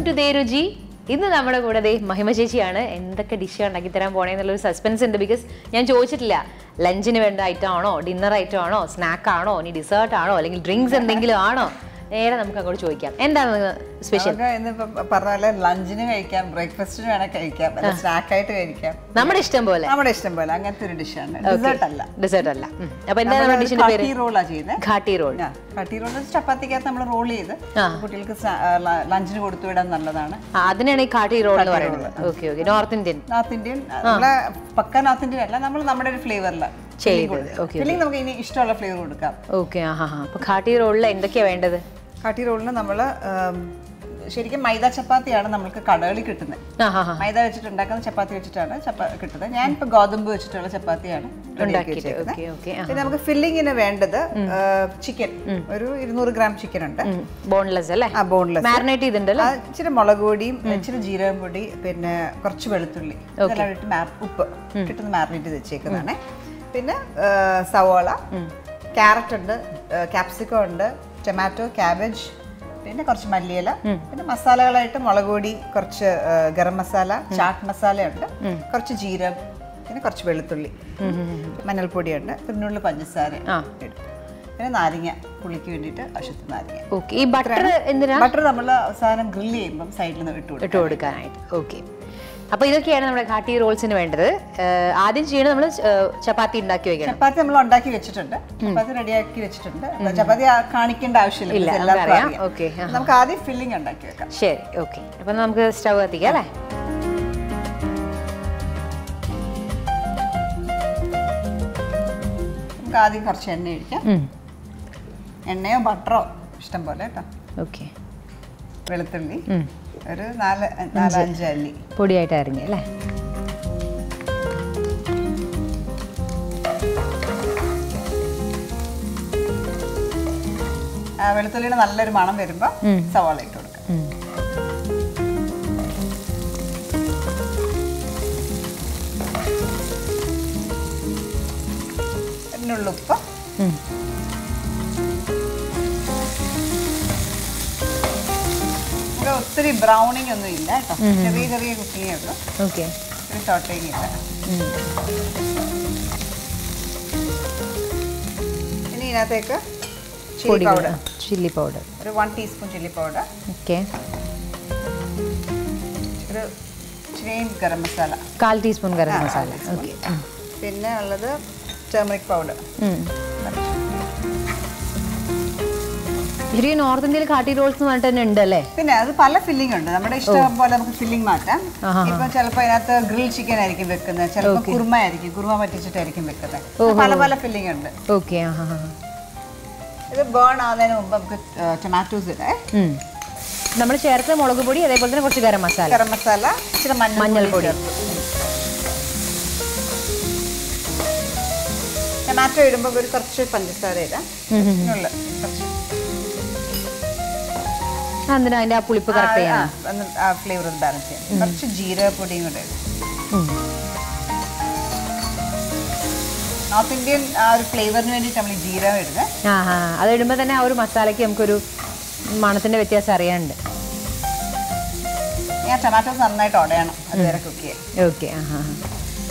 To ദേ രുചി ഇന്ന് നമ്മുടെ കൂടെ ദേ മഹിമ ചേച്ചിയാണ് എന്തൊക്കെ ഡിഷ് ഉണ്ടാക്കി തരാൻ പോണേ എന്നുള്ളൊരു സസ്പെൻസ് ഉണ്ട് ബിക്കോസ് ഞാൻ ചോദിച്ചിട്ടില്ല ലഞ്ചിന് വേണ്ട ഐറ്റം ആണോ ഡിന്നർ ഐറ്റം ആണോ സ്നാക്ക് ആണോ ഇനി ഡിസേർട്ട് ആണോ അല്ലെങ്കിൽ ഡ്രിങ്ക്സ് എന്തെങ്കിലും ആണോ നേരെ നമുക്ക് അങ്ങോട്ട് ചോദിക്കാം എന്താണ് സ്പെഷ്യൽ നമുക്ക് ഇന്നിപ്പോ പറഞ്ഞ പോലെ ലഞ്ചിന് കഴിക്കാം ബ്രേക്ക്ഫാസ്റ്റിന് വേണേൽ കഴിക്കാം അല്ല സ്നാക്കായിട്ട് കഴിക്കാം നമ്മുടെ ഇഷ്ടം പോലെ നമ്മുടെ ഇഷ്ടം പോലെ അങ്ങനത്തെ ഒരു ഡിഷാണ് ഡെസേർട്ട് അല്ല ഡിസേർട്ട് അല്ല ഉം. അപ്പൊ എന്താണ് നമ്മുടെ ഡിഷിന്റെ പേര് റോളാ ചെയ്യുന്നത് ഘാട്ടി റോൾ കട്ടി റോൾ ചപ്പാത്തിക്കകത്ത് നമ്മൾ റോൾ ചെയ്ത് ആ. കുട്ടികൾക്ക് ലഞ്ചിന് കൊടുത്തു വിടാൻ നല്ലതാണ് അതിനാണ് ഈ ഘാട്ടി റോൾ എന്ന് പറയുന്നത് okay okay North Indian North Indian നമ്മളെ പക്ക നോർത്ത് ഇന്ത്യൻ അല്ല നമ്മൾ നമ്മുടെ ഒരു ഫ്ലേവറിൽ ചെയ്തത് ഓക്കെ ഫില്ലിംഗ് നമുക്ക് ഇനി ഇഷ്ടമുള്ള ഫ്ലേവർ കൊടുക്കാം ഓക്കെ ആ ഹാ ഹാ അപ്പൊ ഘാട്ടി റോളിൽ എന്തൊക്കെയാ വേണ്ടത് കാട്ടി റോളിന് നമ്മൾ ശരിക്കും മൈദ ചപ്പാത്തിയാണ് നമുക്ക് കടകളിൽ കിട്ടുന്നത് ആ ഹാ ഹാ മൈദ വെച്ചിട്ട് ഉണ്ടാക്കുന്ന ചപ്പാത്തി വെച്ചിട്ടാണ് ചപ്പാ കിട്ടുന്നത് ഞാനിപ്പോൾ ഗോതമ്പ് വെച്ചിട്ടുള്ള ചപ്പാത്തിയാണ് ready ആക്കി ഉണ്ടാക്കിയിട്ട് വെച്ചേക്കുന്നത്. ഓക്കെ ഓക്കെ ആ പിന്നെ നമുക്ക് ഫില്ലിങ്ങിന് വേണ്ടത് ചിക്കൻ ഒരു ഇരുന്നൂറ് ഗ്രാം ചിക്കൻ ഉണ്ട് ബോൺലെസ് അല്ലേ ആ ബോൺലെസ് മാരിനേറ്റ് ചെയ്തിട്ടുണ്ടല്ലോ ഇച്ചിരി മുളക് പൊടിയും ഇച്ചിരി ജീരകം പൊടി പിന്നെ കുറച്ച് വെളുത്തുള്ളി ഇതെല്ലാം ഇട്ട് മാ- ഉപ്പ് കിട്ടുന്ന മാറിനേറ്റ് ചെയ്ത് വെച്ചേക്കുന്നതാണ് പിന്നെ ആ, സവോള ക്യാരറ്റ് ഉണ്ട് ക്യാപ്സിക്കം ഉണ്ട് ടൊമാറ്റോ ക്യാബേജ് പിന്നെ കുറച്ച് മല്ലിയില പിന്നെ മസാലകളായിട്ട് മുളക് പൊടി കുറച്ച് ആ, ഗരം മസാല ചാട്ട് മസാല ഉണ്ട് കുറച്ച് ജീരകം പിന്നെ കുറച്ച് വെളുത്തുള്ളി മഞ്ഞൾപ്പൊടിയുണ്ട് പിന്നെ ഉള്ളിൽ പഞ്ചസാര ആ. ഇടും പിന്നെ നാരങ്ങ പുളിക്ക് വേണ്ടിയിട്ട് അശുദ്ധ നാരങ്ങ ഓക്കെ ഈ ബട്ടർ എന്തിനാ ബട്ടർ നമ്മൾ അവസാനം ഗ്രില്ല് ചെയ്യുമ്പോൾ സൈഡിൽ നിന്ന് ഇട്ട് കൊടുക്കും ഇട്ട് കൊടുക്കാനായിട്ട് ഓക്കെ അപ്പൊ ഇതൊക്കെയാണ് നമ്മുടെ ഘാട്ടി റോൾസിന് വേണ്ടത് ഏഹ് ആദ്യം ചെയ്യണത് നമ്മൾ ചപ്പാത്തി ഉണ്ടാക്കി വെക്കണം ചപ്പാത്തി നമ്മൾ ഉണ്ടാക്കി വെച്ചിട്ടുണ്ട് ചപ്പാത്തി റെഡിയാക്കി വെച്ചിട്ടുണ്ട് അപ്പൊ ചപ്പാത്തി ആ- കാണിക്കേണ്ട ആവശ്യമില്ല ഇല്ല, ഇത് എല്ലാവർക്കും നമുക്കറിയാം. അറിയാം. ഓക്കേ, ആ. നമുക്ക് ആദ്യം ഫില്ലിംഗ് ഉണ്ടാക്കി വെക്കാം ശരി ഓക്കെ അപ്പൊ നമുക്ക് സ്റ്റവ് കത്തിക്കാം അല്ലേ നമുക്ക് ആദ്യം കുറച്ച് എണ്ണ ഒഴിക്കാം എണ്ണയോ ബട്ടറോ ഇഷ്ടം പോലെ കേട്ടോ ഓക്കെ വെളുത്തുള്ളി ഒരു നാല് നാലഞ്ച് അല്ലി പൊടിയായിട്ട് അരിഞ്ഞ് അല്ലേ ആ, വെളുത്തുള്ളിയുടെ നല്ലൊരു മണം വരുമ്പോൾ സവാള ഇട്ട് കൊടുക്കാം ഉം. അതിനുള്ള ഉപ്പ് ഉം. നമുക്ക് ഒത്തിരി ബ്രൗണിങ് ഒന്നും ഇല്ല കേട്ടോ ചെറിയ ചെറിയ കുക്കിങ്ങേ ഉള്ളൂ ഓക്കെ ഒരു ഷോർട്ടേജ് ഇല്ല ഇനി ഇതിനകത്തേക്ക് ചില്ലി പൊടി പൗഡർ ചില്ലി പൗഡർ ഒരു one teaspoon chilli powder okay ഒരു ഇച്ചിരിയും ഗരം മസാല കാൽ ടീസ്പൂൺ ഗരം മസാല ഓക്കെ പിന്നെ ഉള്ളത് ടേമറിക് പൗഡർ ശരി നോർത്ത് ഇന്ത്യയിൽ കാട്ടി റോൾസ് എന്ന് പറഞ്ഞിട്ട് തന്നെ ഉണ്ട് അല്ലേ പിന്നെ അത് പല ഫില്ലിംഗ് ഉണ്ട് നമ്മുടെ ഇഷ്ടം പോലെ നമുക്ക് ഫില്ലിംഗ് മാറ്റാം ആഹാ. ഇപ്പൊ ചിലപ്പോൾ അതിനകത്ത് ഗ്രിൽ ചിക്കൻ ആയിരിക്കും വെക്കുന്നത് ചിലപ്പോൾ കുർമ ആയിരിക്കും കുർമ പറ്റിച്ചിട്ടായിരിക്കും വെക്കുന്നത് പല പല ഫില്ലിംഗ് ഉണ്ട് ഓക്കെ ആ ഹാ ഹാ ഇത് ബേൺ ആവുന്നതിന് മുമ്പ് നമുക്ക് ടൊമാറ്റോസ് ഇടേ നമ്മൾ ചേർത്ത മുളക് പൊടി അതേപോലെ തന്നെ കുറച്ച് ഗരം മസാല ഗരം മസാല ഇച്ചിരി മഞ്ഞൾ മഞ്ഞൾപ്പൊടി. ടൊമാറ്റോ ഇടുമ്പോൾ ഒരു കുറച്ച് പഞ്ചസാര ഇടാം ഇതിനുള്ള കുറച്ച് ആ, എന്തിനാ അതിന്റെ ആ പുളിപ്പ് കറക്റ്റ് ആ, ചെയ്യാൻ ആ, ഒന്ന് ആ ഫ്ലേവർ ഒന്ന് ബാലൻസ് ചെയ്യാം കുറച്ച് ജീരകപ്പൊടിയും കൂടെ ഇടും നോർത്ത് ഇന്ത്യൻ ആ ഒരു ഫ്ലേവറിന് വേണ്ടിയിട്ട് നമ്മൾ ഈ ജീരകം ഇടുന്നത് ആ ഹാ അത് ഇടുമ്പോൾ തന്നെ ആ ഒരു മസാലയ്ക്ക് നമുക്കൊരു മണത്തിന്റെ വ്യത്യാസം അറിയാനുണ്ട് ഞാൻ ടൊമാറ്റോസ് നന്നായിട്ട് ഉടയണം അതുവരെ കുക്ക് ചെയ്യാം ഓക്കെ ആ ഹാ ഹാ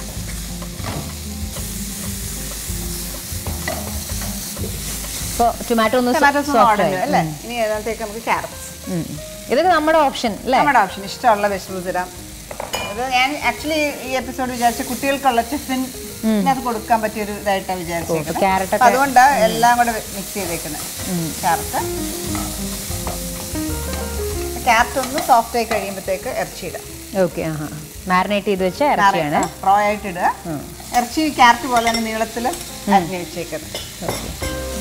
ഇപ്പോൾ ടൊമാറ്റോ ഒന്ന് ടൊമാറ്റോസ് ഒന്ന് സോഫ്റ്റ് ഉടഞ്ഞു അല്ലേ ഇനി അതിനകത്തേക്ക് നമുക്ക് ക്യാരറ്റ്സ് ഇതൊക്കെ നമ്മുടെ ഓപ്ഷൻ അല്ലേ നമ്മുടെ ഓപ്ഷൻ ഇഷ്ടമുള്ള വെജിറ്റബിൾസ് ഇടാം ഇത് ഞാൻ ആക്ച്വലി ഈ എപ്പിസോഡ് വിചാരിച്ച കുട്ടികൾക്കുള്ള ടിഫിൻ ഇതിനകത്ത് കൊടുക്കാൻ പറ്റിയ ഒരു ഇതായിട്ടാണ് വിചാരിച്ചേക്കുന്നത് carrot അപ്പൊ അതുകൊണ്ട് എല്ലാം കൂടെ മിക്സ് ചെയ്തേക്കുന്നത് ക്യാരറ്റ് ക്യാരറ്റ് ഒന്ന് സോഫ്റ്റ് ആയി കഴിയുമ്പോഴത്തേക്ക് ഇറച്ചി ഇടാം ഓക്കെ ആ ഹാ മാരിനേറ്റ് ചെയ്ത് വെച്ച ഇറച്ചിയാണ് റോ ആയിട്ട് ഇടുക ഇറച്ചി ക്യാരറ്റ് പോലെ തന്നെ നീളത്തിൽ അരിഞ്ഞ് വെച്ചേക്കുന്നത് ഓക്കെ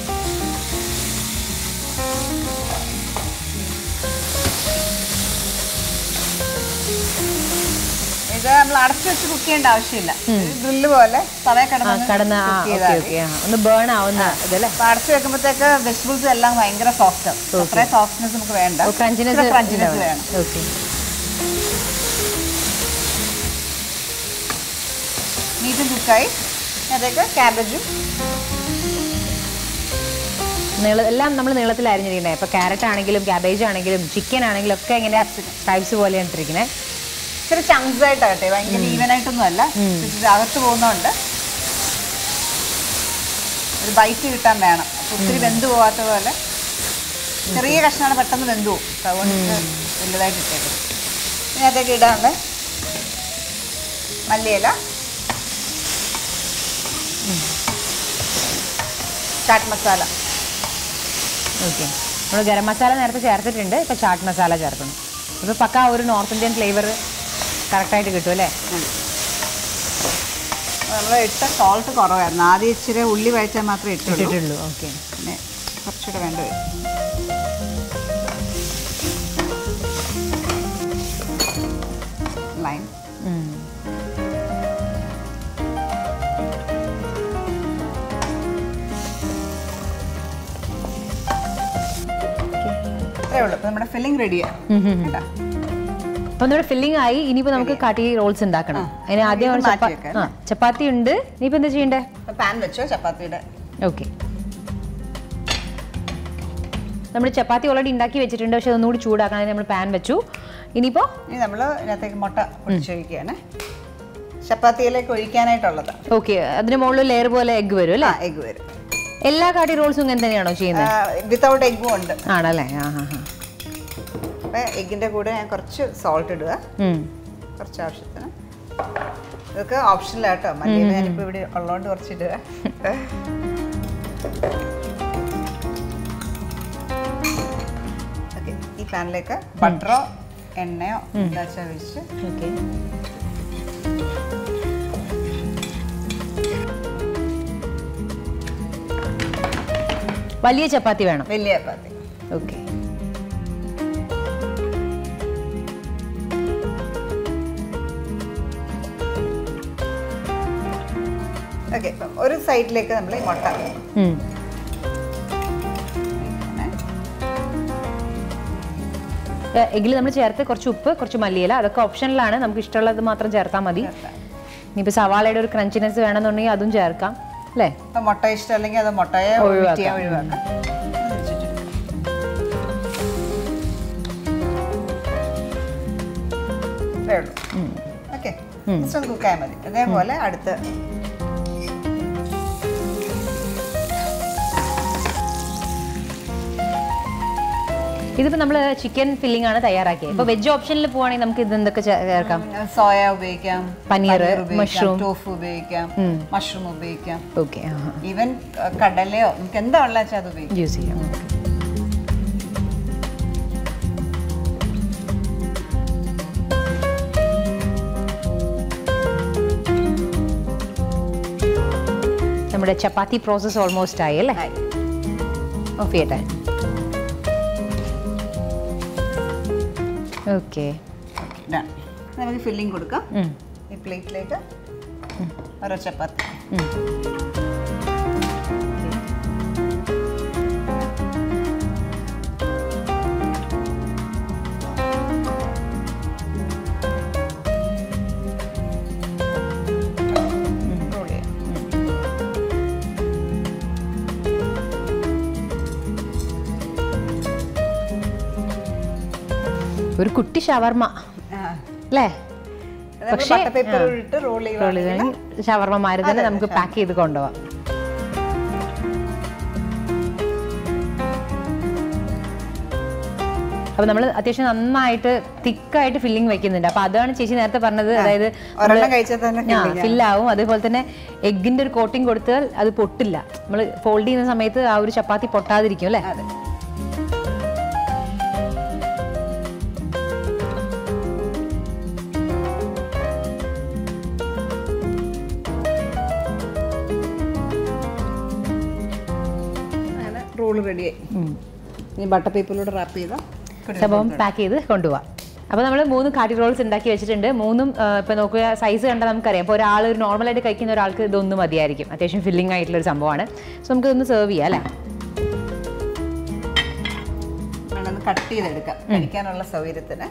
ഇത് നമ്മൾ അടച്ചു വെച്ച് കുക്ക് ചെയ്യേണ്ട ആവശ്യമില്ല ഗ്രില്ല് പോലെ തവേ ആ കടന്ന് ആ കിടന്ന് ഓക്കെ ഓക്കെ ആ ഒന്ന് ബേൺ ആവുന്ന ഇതല്ലേ അപ്പൊ അടച്ചു വെക്കുമ്പോഴത്തേക്ക് വെജിറ്റബിൾസ് എല്ലാം ഭയങ്കര സോഫ്റ്റ് ആവും അത്രയും സോഫ്റ്റ്നെസ് നമുക്ക് വേണ്ട ക്രഞ്ചിനെസ് ക്രഞ്ചിനെസ് വേണം ഓക്കെ മീറ്റും കുക്കായി അതേക്ക് ക്യാബേജും നീള എല്ലാം നമ്മൾ നീളത്തിൽ അരിഞ്ഞിരിക്കണേ ഇപ്പോൾ ക്യാരറ്റ് ആണെങ്കിലും ക്യാബേജ് ആണെങ്കിലും ചിക്കൻ ആണെങ്കിലും ഒക്കെ ഇങ്ങനെ ടൈപ്സ് പോലെയാണ് ഇട്ടിരിക്കുന്നത് ഇച്ചിരി ചങ്ക്സ് ആയിട്ടാകട്ടെ ഭയങ്കര ഈവൻ ആയിട്ടൊന്നും അല്ല ഇത് അകത്ത് പോകുന്നതുകൊണ്ട് ഒരു ബൈറ്റ് കിട്ടാൻ വേണം അപ്പൊ ഒത്തിരി വെന്ത് പോവാത്ത പോലെ ചെറിയ കഷ്ണമാണ് പെട്ടെന്ന് വെന്ത് പോകും അപ്പൊ അതുകൊണ്ട് ഇത് വലുതായിട്ട് ഇട്ടേക്കും ഇതിനകത്തേക്ക് ഇടാണ്ട് മല്ലിയില ചാറ്റ് മസാല ഓക്കെ നമ്മൾ ഗരം മസാല നേരത്തെ ചേർത്തിട്ടുണ്ട് ഇപ്പോൾ ചാട്ട് മസാല ചേർക്കണം അപ്പോൾ പക്ക ആ ഒരു നോർത്ത് ഇന്ത്യൻ ഫ്ലേവർ കറക്റ്റായിട്ട് കിട്ടും അല്ലേ നമ്മൾ ഇട്ട സോൾട്ട് കുറവായിരുന്നു ആദ്യം ഇച്ചിരി ഉള്ളി വഴച്ചാൽ മാത്രമേ ഇട്ടുള്ളൂ ഇട്ടിട്ടുള്ളൂ ഓക്കെ പിന്നെ കുറച്ചുകൂടെ വേണ്ട വരും ലൈം അത്രേ ഉള്ളൂ അപ്പോൾ നമ്മുടെ ഫില്ലിംഗ് റെഡിയാണ് കേട്ടോ അപ്പോൾ നമ്മുടെ ഫില്ലിംഗ് ആയി ഇനിയിപ്പോൾ നമുക്ക് കാട്ടി റോൾസ് ഉണ്ടാക്കണം അതിന് ആദ്യം ഒരു ഇത് മാറ്റി ചപ്പാ- വെക്കാം, ആ ചപ്പാത്തി ഉണ്ട് ഇനിയിപ്പോൾ എന്താ ചെയ്യണ്ടേ പാൻ വെച്ചോ ചപ്പാത്തിയുടെ ഓക്കെ നമ്മൾ ചപ്പാത്തി ഓൾറെഡി ഉണ്ടാക്കി വെച്ചിട്ടുണ്ട് പക്ഷെ ഒന്നുകൂടി ചൂടാക്കാൻ നമ്മൾ പാൻ വെച്ചു ഇനിയിപ്പോൾ ഇനി നമ്മൾ ഇതിനകത്തേക്ക് മുട്ട പൊടിച്ചൊഴിക്കുകയാണ് ചപ്പാത്തിയിലേക്ക് ഒഴിക്കാനായിട്ടുള്ളത് ഓക്കെ അതിന് മുകളിൽ ലെയർ പോലെ എഗ്ഗ് വരും അല്ലേ ആ എഗ് വരും എല്ലാ കാട്ടി റോൾസും ഇങ്ങനെ തന്നെയാണോ ചെയ്യുന്നത് വിത്തൗട്ട് എഗ്ഗും ഉണ്ട് ആണല്ലേ ആ ഹാ ഹാ അപ്പം എഗ്ഗിൻ്റെ കൂടെ ഞാൻ കുറച്ച് സോൾട്ട് ഇടുക ഉം. കുറച്ച് ആവശ്യത്തിന് ഇതൊക്കെ ഓപ്ഷനിലാട്ടോ മല്ലിയില ഞാനിപ്പോൾ ഇവിടെ ഉള്ളതുകൊണ്ട് കുറച്ച് ഇടുക ഓക്കെ ഈ പാനിലേക്ക് ബട്ടറോ എണ്ണയോ എന്താ വെച്ചാൽ ഒഴിച്ച് ഓക്കെ വലിയ ചപ്പാത്തി വേണം വലിയ ചപ്പാത്തി ഓക്കെ ഓക്കെ ഇപ്പം ഒരു സൈഡിലേക്ക് നമ്മൾ ഈ മുട്ട ഉം. ഏ, എഗ്ഗിൽ നമ്മൾ ചേർത്ത് കുറച്ച് ഉപ്പ് കുറച്ച് മല്ലിയില അതൊക്കെ ഓപ്ഷനിലാണ് നമുക്ക് ഇഷ്ടമുള്ളത് മാത്രം ചേർത്താൽ മതി ചേർക്കാം. ഇനിയിപ്പോൾ സവാളയുടെ ഒരു ക്രഞ്ചിനെസ് വേണമെന്നുണ്ടെങ്കിൽ അതും ചേർക്കാം അല്ലേ ഇപ്പം മുട്ട ഇഷ്ടമല്ലെങ്കിൽ അത് മുട്ടയെ ഒഴിവാക്കാം. ഒഴിവാക്കാം ഒഴിവാക്കാം അത് വെച്ചിട്ട്. ഇത്രേ ഉള്ളൂ ഓക്കെ ജസ്റ്റ് ഒന്ന് കുക്കായാൽ മതി അതേപോലെ അടുത്ത് ഇതിപ്പോൾ നമ്മൾ ചിക്കൻ ഫില്ലിംഗ് ആണ് തയ്യാറാക്കിയത് ഇപ്പോൾ വെജ് ഓപ്ഷനിൽ പോവാണെങ്കിൽ നമുക്ക് ഇത് എന്തൊക്കെ ചേ- ചേർക്കാം സോയ ഉപയോഗിക്കാം പനീർ, mushroom. ടോഫു ഉപയോഗിക്കാം മഷ്റൂം ഉപയോഗിക്കാം ഓക്കെ ആ ഈവൻ കടലയോ നമുക്ക് എന്താ ഉള്ള വെച്ചാൽ അത് ഉപയോഗിക്കാം യൂസ് ചെയ്യാം നമ്മുടെ ചപ്പാത്തി പ്രോസസ്സ് ഓൾമോസ്റ്റ് ആയി അല്ലേ ആയി. ഓഫ് ചെയ്യട്ടെ ഓക്കെ Done. നമുക്ക് ഫില്ലിംഗ് കൊടുക്കാം ഈ പ്ലേറ്റിലേക്ക് ഓരോ ചപ്പാത്തി Roll ചെയ്യാം. ഒരു കുട്ടി ഷവർമ ആ. അല്ലേ അത് നമ്മള് ബട്ടർ പേപ്പർ ഇട്ട് റോൾ ചെയ്യുക ഷവർമ്മമാര് തന്നെ നമുക്ക് പാക്ക് ചെയ്ത് കൊണ്ടുപോവാം അപ്പൊ നമ്മൾ അത്യാവശ്യം നന്നായിട്ട് തിക്കായിട്ട് ഫില്ലിംഗ് വെക്കുന്നുണ്ട് അപ്പൊ അതാണ് ചേച്ചി നേരത്തെ പറഞ്ഞത് അതായത് ഒരെണ്ണം കഴിച്ചാൽ തന്നെ ഫില്ലാവും അതേപോലെ തന്നെ എഗ്ഗിന്റെ ഒരു കോട്ടിംഗ് കൊടുത്താൽ അത് പൊട്ടില്ല നമ്മൾ ഫോൾഡ് ചെയ്യുന്ന സമയത്ത് ആ ഒരു ചപ്പാത്തി പൊട്ടാതിരിക്കും അല്ലേ അതെ അങ്ങനെ റോള് റെഡിയായി ഇനി ബട്ടർ പേപ്പറിലൂടെ റാപ്പ് ചെയ്താൽ സംഭവം പാക്ക് ചെയ്ത് കൊണ്ടുപോവാം അപ്പോൾ നമ്മൾ മൂന്ന് കാട്ടി റോൾസ് ഉണ്ടാക്കി വെച്ചിട്ടുണ്ട് മൂന്നും ഇപ്പോൾ നോക്കുക സൈസ് കണ്ടാൽ നമുക്കറിയാം അപ്പോൾ ഒരാൾ ഒരു നോർമലായിട്ട് കഴിക്കുന്ന ഒരാൾക്ക് ഇതൊന്നും മതിയായിരിക്കും അത്യാവശ്യം ഫില്ലിംഗ് ആയിട്ടുള്ള ഒരു സംഭവമാണ് സോ നമുക്ക് ഇതൊന്ന് സെർവ് ചെയ്യാം അല്ലേ വേണമെന്ന് കട്ട് ചെയ്തെടുക്കാം കഴിക്കാനുള്ള സൗകര്യത്തിന്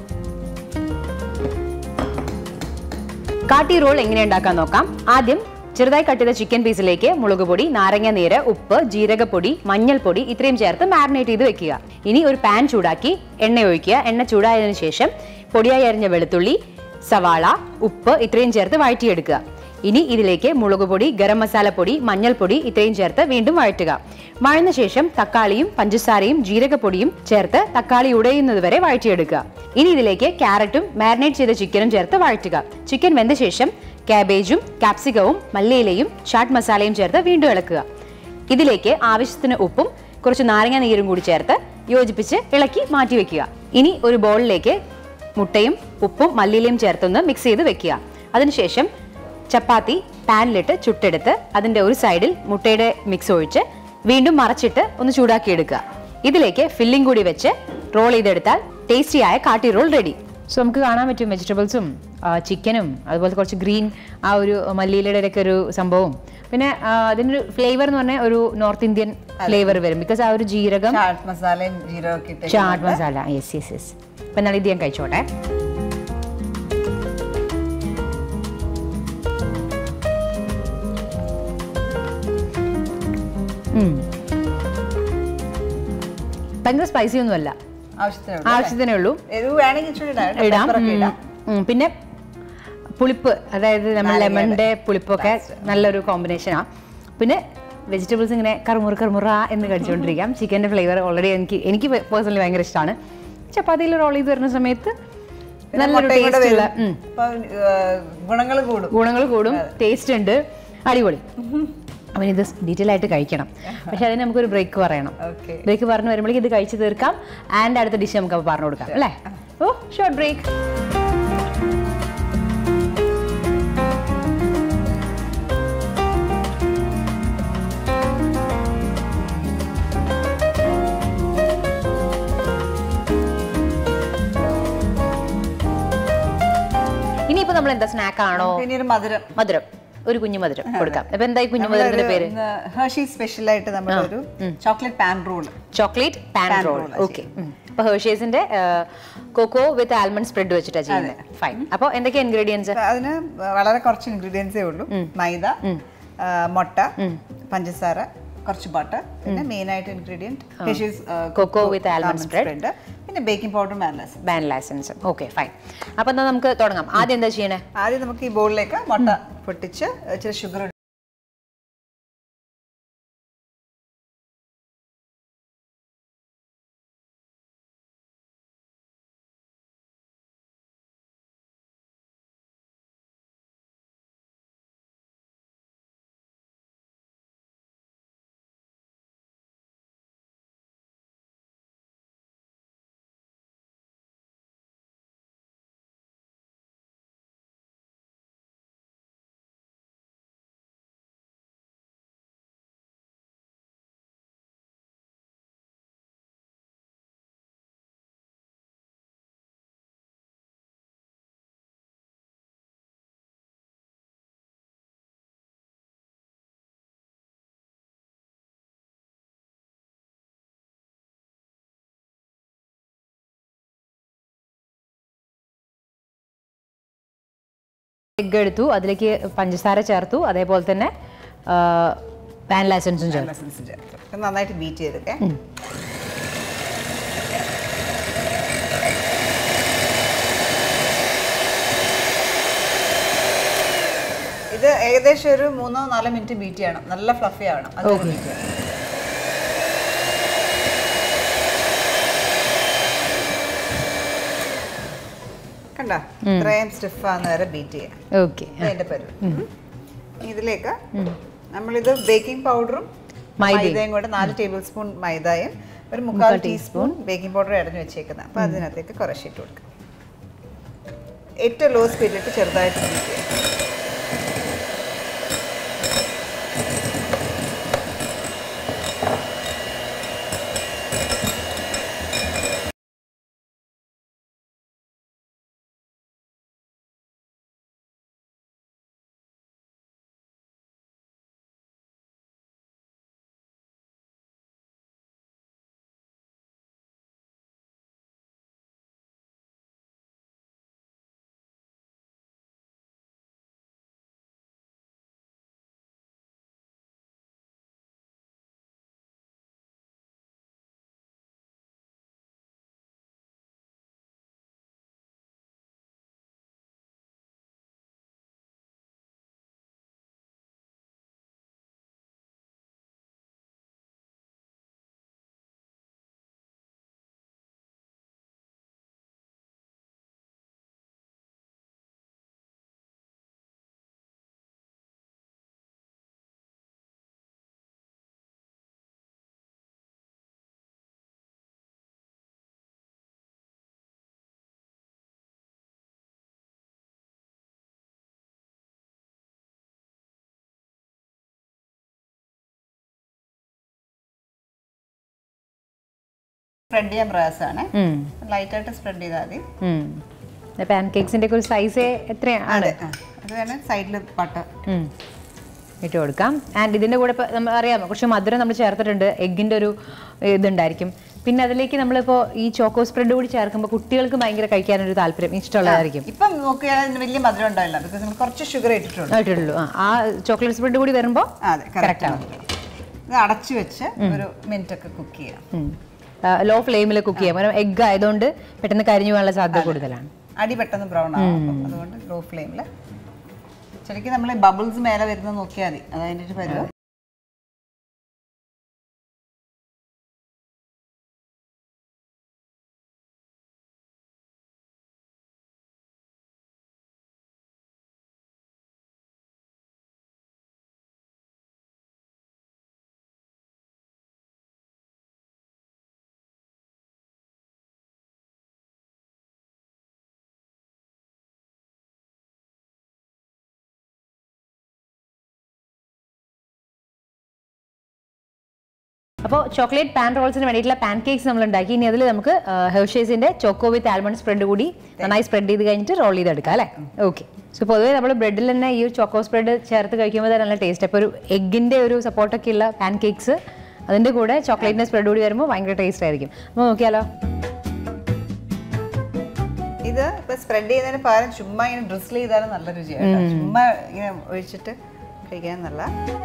കാട്ടി റോൾ എങ്ങനെ ഉണ്ടാക്കാൻ നോക്കാം ആദ്യം ചെറുതായി കട്ട് ചെയ്ത ചിക്കൻ പീസിലേക്ക് മുളക് പൊടി നാരങ്ങ നീര് ഉപ്പ് ജീരകപ്പൊടി മഞ്ഞൾപ്പൊടി ഇത്രയും ചേർത്ത് മാരിനേറ്റ് ചെയ്ത് വെക്കുക ഇനി ഒരു പാൻ ചൂടാക്കി എണ്ണ ഒഴിക്കുക എണ്ണ ചൂടായതിനു ശേഷം പൊടിയായി അരിഞ്ഞ വെളുത്തുള്ളി സവാള ഉപ്പ് ഇത്രയും ചേർത്ത് വഴറ്റിയെടുക്കുക ഇനി ഇതിലേക്ക് മുളക് പൊടി ഗരം മസാലപ്പൊടി മഞ്ഞൾപ്പൊടി ഇത്രയും ചേർത്ത് വീണ്ടും വഴറ്റുക വഴന്ന ശേഷം തക്കാളിയും പഞ്ചസാരയും ജീരകപ്പൊടിയും ചേർത്ത് തക്കാളി ഉടയുന്നത് വരെ വഴറ്റിയെടുക്കുക ഇനി ഇതിലേക്ക് ക്യാരറ്റും മാരിനേറ്റ് ചെയ്ത ചിക്കനും ചേർത്ത് വഴറ്റുക ചിക്കൻ വെന്ത ശേഷം കാബേജും കാപ്സികവും മല്ലിയിലയും ചാട്ട് മസാലയും ചേർത്ത് വീണ്ടും ഇളക്കുക ഇതിലേക്ക് ആവശ്യത്തിന് ഉപ്പും കുറച്ച് നാരങ്ങ നീരും കൂടി ചേർത്ത് യോജിപ്പിച്ച് ഇളക്കി മാറ്റി വെക്കുക ഇനി ഒരു ബൗളിലേക്ക് മുട്ടയും ഉപ്പും മല്ലിയിലയും ചേർത്തൊന്ന് മിക്സ് ചെയ്ത് വെക്കുക അതിനുശേഷം ചപ്പാത്തി പാനിലിട്ട് ചുട്ടെടുത്ത് അതിൻ്റെ ഒരു സൈഡിൽ മുട്ടയുടെ മിക്സ് ഒഴിച്ച് വീണ്ടും മറച്ചിട്ട് ഒന്ന് ചൂടാക്കി എടുക്കുക ഇതിലേക്ക് ഫില്ലിംഗ് കൂടി വെച്ച് റോൾ ചെയ്തെടുത്താൽ ടേസ്റ്റിയായ കാട്ടി റോൾ റെഡി സോ നമുക്ക് കാണാൻ പറ്റും വെജിറ്റബിൾസും ചിക്കനും അതുപോലെ കുറച്ച് ഗ്രീൻ ആ ഒരു മല്ലിയിലയുടെ ഒക്കെ ഒരു സംഭവം പിന്നെ ആ, അതിനൊരു ഫ്ലേവർ എന്ന് പറഞ്ഞാൽ ഒരു നോർത്ത് ഇന്ത്യൻ ഫ്ലേവർ വരും ബിക്കോസ് ആ ഒരു ജീരകം ചാട്ട് മസാലയും ജീരകമൊക്കെ ഇട്ട് chaat masala yes yes yes അപ്പം എന്നാൽ ഇത് ഞാൻ കഴിച്ചോട്ടെ ഉം. ഭയങ്കര സ്പൈസി ഒന്നുമല്ല ആവശ്യത്തിനുള്ള ആവശ്യത്തിനേ ഉള്ളൂ എരിവ് വേണമെങ്കിൽ ഇച്ചിരി ഇടാം കേട്ടോ. ഇടാം pepper ഒക്കെ ഉം. ഇടാം ഉം. പിന്നെ പുളിപ്പ് അതായത് നമ്മൾ ലെമണിന്റെ പുളിപ്പൊക്കെ നല്ലൊരു കോമ്പിനേഷനാണ് പിന്നെ വെജിറ്റബിൾസ് ഇങ്ങനെ കറുമുറ കറുമുറ എന്ന് കടിച്ചുകൊണ്ടിരിക്കാം ചിക്കൻ്റെ ഫ്ലേവർ ഓൾറെഡി എനിക്ക് എനിക്ക് പേഴ്സണലി ഭയങ്കര ഇഷ്ടമാണ് ചപ്പാത്തിയിൽ റോൾ ചെയ്ത് വരുന്ന സമയത്ത് പിന്നെ നല്ലൊരു മുട്ടയും കൂടെ ടേസ്റ്റ് ഉള്ള വരും. അപ്പൊ ഗുണങ്ങൾ കൂടും ഗുണങ്ങൾ കൂടും ടേസ്റ്റ് ഉണ്ട് അടിപൊളി അവൻ ഇത് ഡീറ്റെയിൽ ആയിട്ട് കഴിക്കണം പക്ഷെ അതിന് നമുക്കൊരു ബ്രേക്ക് പറയണം ഓക്കെ ബ്രേക്ക് പറഞ്ഞു വരുമ്പോഴേക്കും ഇത് കഴിച്ചു തീർക്കാം ആൻഡ് അടുത്ത ഡിഷ് നമുക്ക് അപ്പോൾ പറഞ്ഞു കൊടുക്കാം അല്ലേ ഓ ഷോർട്ട് ബ്രേക്ക് ഇനിയിപ്പോ നമ്മൾ എന്താ സ്നാക്ക് ആണോ ഇനി ഒരു മധുരം മധുരം ഒരു കുഞ്ഞു മധുരം കൊടുക്കാം അപ്പൊ എന്തായി കുഞ്ഞു മധുരത്തിന്റെ പേര് ഹേർഷി സ്പെഷ്യൽ ആയിട്ട് നമ്മളൊരു chocolate pan roll chocolate pan Pan roll roll ആ ഓക്കെ അപ്പൊ ഹേർഷേസിന്റെ കൊക്കോ വിത്ത് ആൽമണ്ട് സ്പ്രെഡ് വെച്ചിട്ടാണ് ചെയ്യുന്നത് ഫൈൻ അപ്പൊ എന്തൊക്കെ ഇൻഗ്രീഡിയൻസ് അതിന് വളരെ കുറച്ച് ഇൻഗ്രീഡിയൻസേ ഉള്ളൂ മൈദ ആ, മുട്ട പഞ്ചസാര കുറച്ച് ബട്ടർ പിന്നെ മെയിൻ ആയിട്ട് ingredient Cocoa with almond spread. പിന്നെ ബേക്കിംഗ് പൗഡർ മാനസ് ബാൻ ലൈസൻസ് ഓക്കെ ഫൈൻ അപ്പൊ എന്നാ നമുക്ക് തുടങ്ങാം ആദ്യം എന്താ ചെയ്യണേ ആദ്യം നമുക്ക് ഈ ബൗളിലേക്ക് മുട്ട പൊട്ടിച്ച് ഇച്ചിരി ഷുഗർ എഗ് എടുത്തു അതിലേക്ക് പഞ്ചസാര ചേർത്തു അതേപോലെ തന്നെ പാൻ ലൈസൻസും ചേർത്തു എസൻസ് ചേർത്ത് ഇത് നന്നായിട്ട് ബീറ്റ് ചെയ്തെടുക്കേ ഇത് ഏകദേശം ഒരു മൂന്നോ നാലോ മിനിറ്റ് ബീറ്റ് ചെയ്യണം നല്ല ഫ്ലഫി ആവണം അത് Okay. ബീറ്റ് ചെയ്യണം കണ്ട ഇത്രയും സ്റ്റിഫ് ആവുന്ന വരെ ബീറ്റ് ചെയ്യാം ഓക്കെ അതിന്റെ പരുവ് ഇതിലേക്ക് നമ്മളിത് ബേക്കിംഗ് പൗഡറും മൈദയും. മൈദയും കൂടെ നാല് ടേബിൾ സ്പൂൺ മൈദയും ഒരു മുക്കാൽ ടീസ്പൂൺ ബേക്കിംഗ് പൗഡർ ഇടഞ്ഞു വെച്ചേക്കുന്നത് അപ്പൊ അതിനകത്തേക്ക് കുറച്ച് ഇട്ട് കൊടുക്കാം ഏറ്റവും ലോ സ്പീഡിലിട്ട് ചെറുതായിട്ട് beat ചെയ്യാം സ്പ്രെഡ് ചെയ്യാൻ പ്രയാസമാണ് ലൈറ്റായിട്ട് സ്പ്രെഡ് ചെയ്താൽ മതി പാൻ കേക്സിന്റെ ഒക്കെ ഒരു സൈസ് എത്രയാണ് അതെ ആ. അത് തന്നെ സൈഡിൽ ബട്ടർ ഉം. ഇട്ട് കൊടുക്കാം ആൻഡ് ഇതിന്റെ കൂടെ ഇപ്പം നമ്മൾ അറിയാം കുറച്ച് മധുരം നമ്മൾ ചേർത്തിട്ടുണ്ട് എഗ്ഗിന്റെ ഒരു ഇതുണ്ടായിരിക്കും പിന്നെ അതിലേക്ക് നമ്മളിപ്പോൾ ഈ ചോക്കോ സ്പ്രെഡ് കൂടി ചേർക്കുമ്പോൾ കുട്ടികൾക്ക് ഭയങ്കര കഴിക്കാനൊരു താല്പര്യം ഇഷ്ടമുള്ളതായിരിക്കും ഇപ്പം നോക്കിയാൽ അതിന് വലിയ മധുരം ഉണ്ടാവില്ല ബിക്കോസ് നമ്മൾ കുറച്ച് ഷുഗർ ഇട്ടിട്ടുണ്ട് ആയിട്ടുള്ളൂ ആ ആ ചോക്ലേറ്റ് സ്പ്രെഡ് കൂടി വരുമ്പോൾ ആ, അതെ കറക്റ്റ് കറക്റ്റ് ആവും ഇത് അടച്ചു വെച്ച് ഒരു മിനിറ്റ് ഒക്കെ കുക്ക് ചെയ്യാം ലോ ഫ്ലെയിമിൽ കുക്ക് ചെയ്യാം കാരണം എഗ്ഗ് ആയതുകൊണ്ട് പെട്ടെന്ന് കരിഞ്ഞു പോകാനുള്ള സാധ്യത കൂടുതലാണ് അടി പെട്ടെന്ന് ബ്രൗൺ ആവും അപ്പം അതുകൊണ്ട് ലോ ഫ്ലെയിമിൽ ശരിക്കും നമ്മൾ ബബിൾസ് മേലെ വരുന്നത് നോക്കിയാൽ മതി അത് അതിൻ്റെ ഒരു പരുവം അപ്പോൾ ചോക്ലേറ്റ് പാൻ റോൾസിന് വേണ്ടിയിട്ടുള്ള പാൻ കേക്ക്സ് നമ്മൾ ഉണ്ടാക്കി ഇനി അതിൽ നമുക്ക് ഹെർഷേസിന്റെ ചോക്കോ വിത്ത് ആൽമണ്ട് സ്പ്രെഡ് കൂടി നന്നായി സ്പ്രെഡ് ചെയ്ത് കഴിഞ്ഞിട്ട് റോൾ ചെയ്തെടുക്കാം അല്ലേ ഓക്കെ സോ പൊതുവേ നമ്മൾ ബ്രെഡിൽ തന്നെ ഈ ചോക്കോ സ്പ്രെഡ് ചേർത്ത് കഴിക്കുമ്പോൾ തന്നെ നല്ല ടേസ്റ്റ് അപ്പോൾ ഒരു എഗ്ഗിന്റെ ഒരു സപ്പോർട്ടൊക്കെ ഉള്ള പാൻ കേക്ക്സ് അതിന്റെ കൂടെ ചോക്ലേറ്റിന്റെ സ്പ്രെഡ് കൂടി വരുമ്പോൾ ഭയങ്കര ടേസ്റ്റ് ആയിരിക്കും അപ്പോൾ നോക്കിയാലോ ഇത് ഇപ്പൊ സ്പ്രെഡ് ചെയ്യുന്നതിന് പകരം ചുമ്മാ ഇങ്ങനെ ഡ്രിസിൽ ചെയ്താലും നല്ല രുചിയാണ് ചുമ്മാ ഇങ്ങനെ ഒഴിച്ചിട്ട് കഴിക്കാൻ നല്ല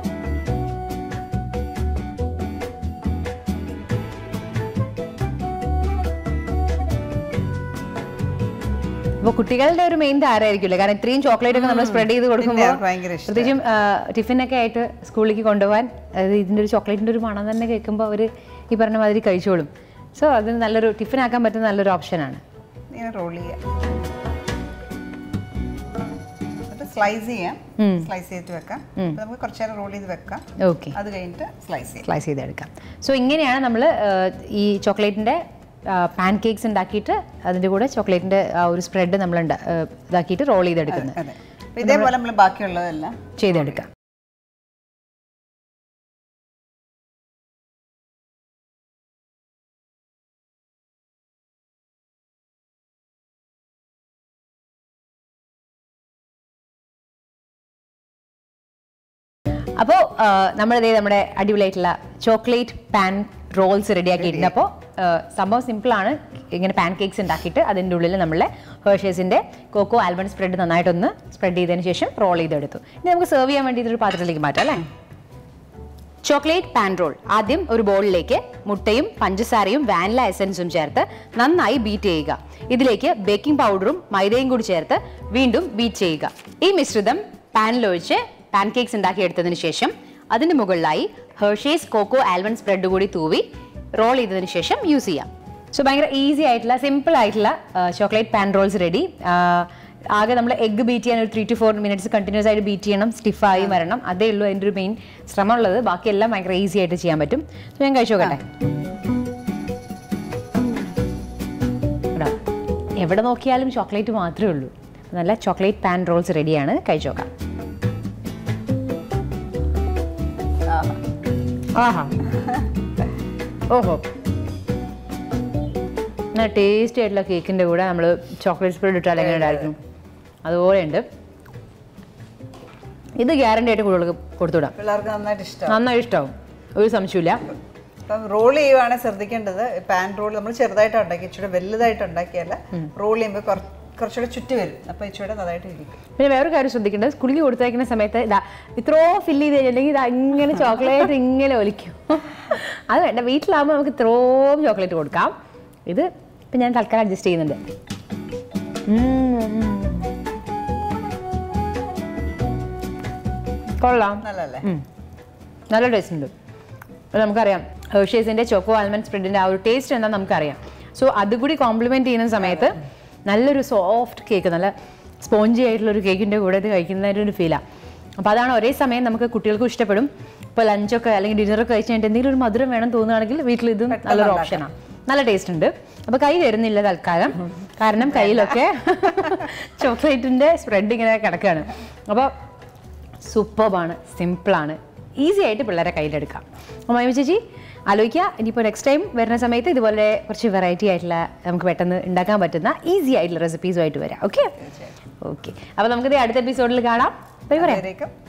അപ്പോൾ കുട്ടികളുടെ ഒരു മെയിൻ താരമായിരിക്കില്ല കാരണം ഇത്രയും ചോക്ലേറ്റ് ഒക്കെ നമ്മൾ സ്പ്രെഡ് ചെയ്ത് പിന്നെ കൊടുക്കുമ്പോൾ അവർക്ക് ഭയങ്കര ഇഷ്ടം പ്രത്യേകിച്ചും ടിഫിനൊക്കെ ആയിട്ട് സ്കൂളിലേക്ക് കൊണ്ടുപോകാൻ അതായത് ഇതിൻ്റെ ഒരു ചോക്ലേറ്റിൻ്റെ ഒരു മണം തന്നെ കേൾക്കുമ്പോൾ അവർ ഈ പറഞ്ഞ മാതിരി കഴിച്ചോളും സോ അത് നല്ലൊരു ടിഫിൻ ആക്കാൻ പറ്റുന്ന നല്ലൊരു ഓപ്ഷനാണ് ഇങ്ങനെ റോൾ ചെയ്യാം എന്നിട്ട് സ്ലൈസ് ചെയ്യാം സ്ലൈസ് ചെയ്തിട്ട് വെക്കാം അപ്പൊ നമുക്ക് കുറച്ച് നേരം റോൾ ചെയ്ത് വെക്കാം ഓക്കെ അത് കഴിഞ്ഞിട്ട് സ്ലൈസ് ചെയ്യാം സ്ലൈസ് ചെയ്തെടുക്കാം സോ ഇങ്ങനെയാണ് നമ്മൾ ഈ ചോക്ലേറ്റിൻ്റെ പാൻ കേക്ക്സ് ഉണ്ടാക്കിയിട്ട് അതിൻ്റെ കൂടെ ചോക്ലേറ്റിൻ്റെ ആ ഒരു സ്പ്രെഡ് നമ്മൾ ഉണ്ടാ- ആ, ഇതാക്കിയിട്ട് റോൾ ചെയ്തെടുക്കുന്നത് അതെ അപ്പൊ ഇതേപോലെ നമ്മൾ ബാക്കിയുള്ളതെല്ലാം ചെയ്തെടുക്കാം അപ്പോൾ നമ്മളിതേ നമ്മുടെ അടിപൊളിയായിട്ടുള്ള ചോക്ലേറ്റ് പാൻ റോൾസ് റെഡിയാക്കിയിട്ടുണ്ട് അപ്പോൾ സംഭവം സിമ്പിളാണ് ഇങ്ങനെ പാൻ കേക്ക്സ് ഉണ്ടാക്കിയിട്ട് അതിൻ്റെ ഉള്ളിൽ നമ്മളെ ഹേർഷേസിൻ്റെ കോക്കോ ആൽമണ്ട് സ്പ്രെഡ് നന്നായിട്ടൊന്ന് സ്പ്രെഡ് ചെയ്തതിന് ശേഷം റോൾ ചെയ്തെടുത്തു ഇനി നമുക്ക് സെർവ് ചെയ്യാൻ വേണ്ടി ഇതൊരു പാത്രത്തിലേക്ക് മാറ്റാം അല്ലേ ചോക്ലേറ്റ് പാൻ റോൾ ആദ്യം ഒരു ബോളിലേക്ക് മുട്ടയും പഞ്ചസാരയും വാനില എസൻസും ചേർത്ത് നന്നായി ബീറ്റ് ചെയ്യുക ഇതിലേക്ക് ബേക്കിംഗ് പൗഡറും മൈദയും കൂടി ചേർത്ത് വീണ്ടും ബീറ്റ് ചെയ്യുക ഈ മിശ്രിതം പാനിലൊഴിച്ച് പാൻകേക്സ് ഉണ്ടാക്കിയെടുത്തതിന് ശേഷം അതിന് മുകളിലായി ഹെർഷേസ് കോക്കോ ആൽമണ്ട് സ്പ്രെഡ് കൂടി തൂവി റോൾ ചെയ്തതിന് ശേഷം യൂസ് ചെയ്യാം സോ ഭയങ്കര ഈസി ആയിട്ടുള്ള സിമ്പിൾ ആയിട്ടുള്ള ചോക്ലേറ്റ് പാൻ റോൾസ് റെഡി ആകെ നമ്മൾ എഗ്ഗ് ബീറ്റ് ചെയ്യാൻ ഒരു three two four minutes continuous ആയിട്ട് ബീറ്റ് ചെയ്യണം സ്റ്റിഫായി വരണം അതേ ഉള്ളൂ അതിൻ്റെ ഒരു മെയിൻ ശ്രമമുള്ളത് ബാക്കിയെല്ലാം ഭയങ്കര ഈസി ആയിട്ട് ചെയ്യാൻ പറ്റും സോ ഞാൻ കഴിച്ചു നോക്കട്ടെ എടാ, എവിടെ നോക്കിയാലും ചോക്ലേറ്റ് മാത്രമേ ഉള്ളൂ നല്ല ചോക്ലേറ്റ് പാൻ റോൾസ് റെഡിയാണ് കഴിച്ചു നോക്കാം ആഹാ ഓഹോ നല്ല ടേസ്റ്റി ആയിട്ടുള്ള കേക്കിൻ്റെ കൂടെ നമ്മൾ ചോക്ലേറ്റ് സ്പ്രെഡ് ഇട്ടാൽ എങ്ങനെ ഉണ്ടായിരിക്കും അതുപോലെ ഉണ്ട് ഇത് ഗ്യാരണ്ടി ആയിട്ട് കുട്ടികൾക്ക് കൊടുത്തുവിടാം പിള്ളേർക്ക് നന്നായിട്ട് ഇഷ്ടമാണ് നന്നായി ഇഷ്ടമാവും ഒരു സംശയമില്ല അപ്പം റോൾ ചെയ്യുവാണെങ്കിൽ ശ്രദ്ധിക്കേണ്ടത് പാൻ റോൾ നമ്മൾ ചെറുതായിട്ട് ഉണ്ടാക്കി ഇച്ചിരി വലുതായിട്ട് ഉണ്ടാക്കിയല്ല റോൾ ചെയ്യുമ്പോൾ കുറച്ചുകൂടെ ചുറ്റി വരും അപ്പോൾ ഇച്ചിരി നന്നായിട്ട് ഇരിക്കും പിന്നെ വേറൊരു കാര്യം ശ്രദ്ധിക്കേണ്ടത് സ്കൂളിൽ കൊടുത്തയക്കുന്ന സമയത്ത് ഇതാ ഇത്രയോ ഫില്ല് ചെയ്ത് കഴിഞ്ഞിട്ടുണ്ടെങ്കിൽ ഇതാ ഇങ്ങനെ ചോക്ലേറ്റ് ഇങ്ങനെ ഒലിക്കും അത് വേണ്ട വീട്ടിലാകുമ്പോൾ നമുക്ക് ഇത്രയും ചോക്ലേറ്റ് കൊടുക്കാം ഇത് ഇപ്പം ഞാൻ തൽക്കാലം അഡ്ജസ്റ്റ് ചെയ്യുന്നുണ്ട് ഉം, ഉം. കൊള്ളാം നല്ലല്ലേ ഉം. നല്ല ടേസ്റ്റ് ഉണ്ട് അത് നമുക്കറിയാം ഹേർഷേസിന്റെ ചോക്കോ ആൽമണ്ട് സ്പ്രെഡിന്റെ ആ ഒരു ടേസ്റ്റ് എന്താ നമുക്കറിയാം സോ അതുകൂടി കോംപ്ലിമെന്റ് ചെയ്യുന്ന സമയത്ത് നല്ലൊരു സോഫ്റ്റ് കേക്ക് നല്ല സ്പോഞ്ചി ആയിട്ടുള്ള ഒരു കേക്കിന്റെ കൂടെ ഇത് കഴിക്കുന്നതിൻ്റെ ഒരു ഫീലാണ് അപ്പോൾ അതാണ് ഒരേ സമയം നമുക്ക് കുട്ടികൾക്കും ഇഷ്ടപ്പെടും ഇപ്പോൾ ലഞ്ചൊക്കെ അല്ലെങ്കിൽ ഡിന്നറൊക്കെ കഴിച്ച് കഴിഞ്ഞിട്ട് എന്തെങ്കിലും ഒരു മധുരം വേണം തോന്നുകയാണെങ്കിൽ വീട്ടിൽ ഇതും നല്ലൊരു ഓപ്ഷനാണ് നല്ല ടേസ്റ്റ് ഉണ്ട് അപ്പോൾ കൈ തരുന്നില്ല തൽക്കാലം കാരണം കയ്യിലൊക്കെ ചോക്ലേറ്റിന്റെ സ്പ്രെഡ് ഇങ്ങനെ കിടക്കുകയാണ് അപ്പോൾ സൂപ്പർബാണ് സിമ്പിളാണ് ഈസി ആയിട്ട് പിള്ളേരെ കയ്യിലെടുക്കാം അപ്പോൾ മൈമ ചേച്ചി ആലോചിക്കുക ഇനിയിപ്പോൾ നെക്സ്റ്റ് ടൈം വരുന്ന സമയത്ത് ഇതുപോലെ കുറച്ച് വെറൈറ്റി ആയിട്ടുള്ള നമുക്ക് പെട്ടെന്ന് ഉണ്ടാക്കാൻ പറ്റുന്ന ഈസി ആയിട്ടുള്ള റെസിപ്പീസുമായിട്ട് വരാം ഓക്കെ ഓക്കെ അപ്പോൾ നമുക്കിത് അടുത്ത എപ്പിസോഡിൽ കാണാം ബൈ പറയാം അതുവരേക്കും